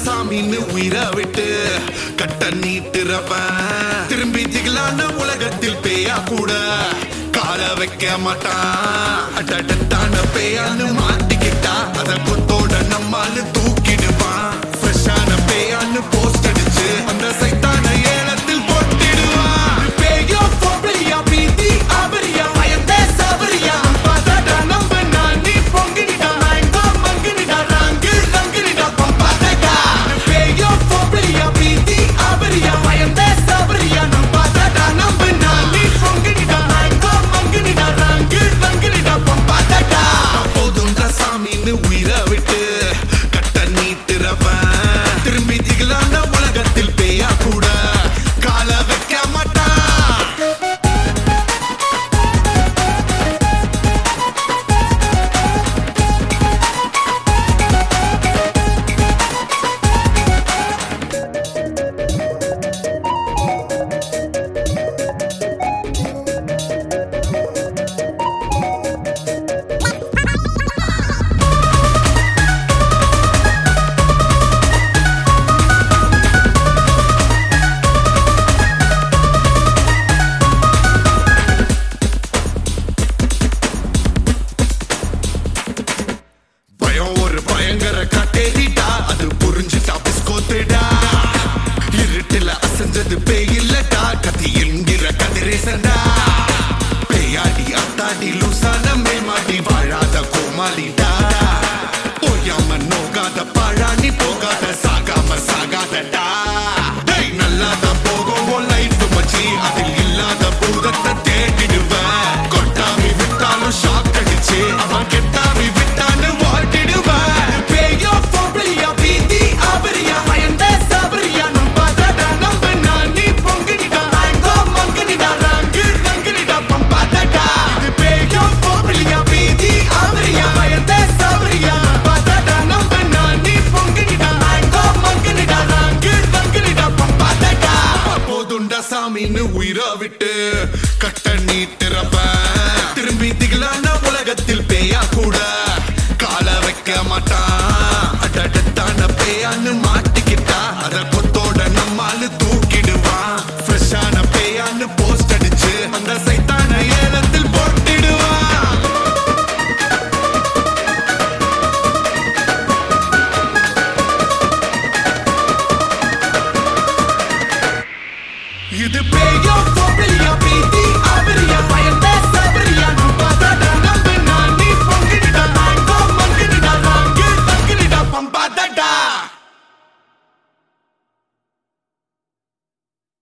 சாமின்னு உயிரை விட்டு கட்ட நீட்டுறவன் திரும்பி திகழான உலகத்தில் பேயா கூட கால வைக்க மாட்டான் அடடத்தான பேயான்னு மாட்டிக்கிட்டா அத கொத்தோட நம்மால தூக்கிடுவான் ஃப்ரெஷ்ஷான பேயான்னு போஸ்ட் அடிச்சு அந்த சைத்தான ஏலத்தில் போட்டிடுவான் பேயோ பொம்பளையா பீதி அவரியா பயந்தே சவரியா பதடா நம்ப நான் நீ பொங்கினிடா மயங்கோ மங்கினிடா ரங்கு ரங்கினிடா பம்பாதடா பேயோ பொம்பளையா பீதி அவரியா பயந்தே சவரியா பதடா நம்ப நான் நீ பொங்கினிடா மயங்கோ மங்கினிடா ரங்கு ரங்கினிடா பம்பாதடா போதும்டா சாமின்னு உயிரை விட்டு கட்ட நீட்டுறவன் திரும்பி திகழான உலகத்தில் பேயா கூட கால வைக்க மாட்டான் பயம் ஒரு பயங்கர கட்டேரிட்டா அது புரிஞ்சுட்டா பிஸ்கோத்துடா இருட்டுல அசைஞ்சது பேய் இல்லடா கத்தி என்கிற கதிரேசன்டா பேயாடி அத்தாடி லூசான மேமாடி வாழாத கோமாளிடா ஓயாம நோகாத பழானி போகாத சாகாம சாகாதடா டேய் நல்லாதான் போகும் உன் லைஃப் மச்சி அதில் இல்லாத பூதத்தை தேடிடுவேன் கொட்டாமி விட்டாலும் ஷாக் அடிச்சு அவன் கெட்டாமி விட்டான்னு வாழ்த்திடுவேன் பேயோ பொம்பளையா பீதி அவரியா பயந்த சபரியா நம்பாதடா நம்ப நான் நீ பொங்கினிடா ஆங்கோ மங்கினிடா ரங்கு ரங்கினிடா பம்பாதடா இது பேயோ பொம்பளையா பீதி அவரியா பயந்த சபரியா நம்பாதடா நம்ப நான் நீ பொங்கினிடா ஆங்கோ மங்கினிடா ரங்கு ரங்கினிடா பம்பாதடா போதுண்டா சாமின்னு உயிரை விட்டு கட்ட நீட்டுறப்ப திரும்பி திகழான உலகத்தில் பேயா கூட கால வைக்க மாட்டான் அடடத்தான பேயான்னு மாட்டிக்கிட்டா அத கொத்தோட நம்மால தூக்கிடுவான் ஃப்ரெஷ்ஷான பேயான்னு போஸ்ட் அடிச்சு அந்த சைத்தான ஏலத்தில் போட்டிடுவான் இது பேயோ பொம்பளையா பீதி அவரியா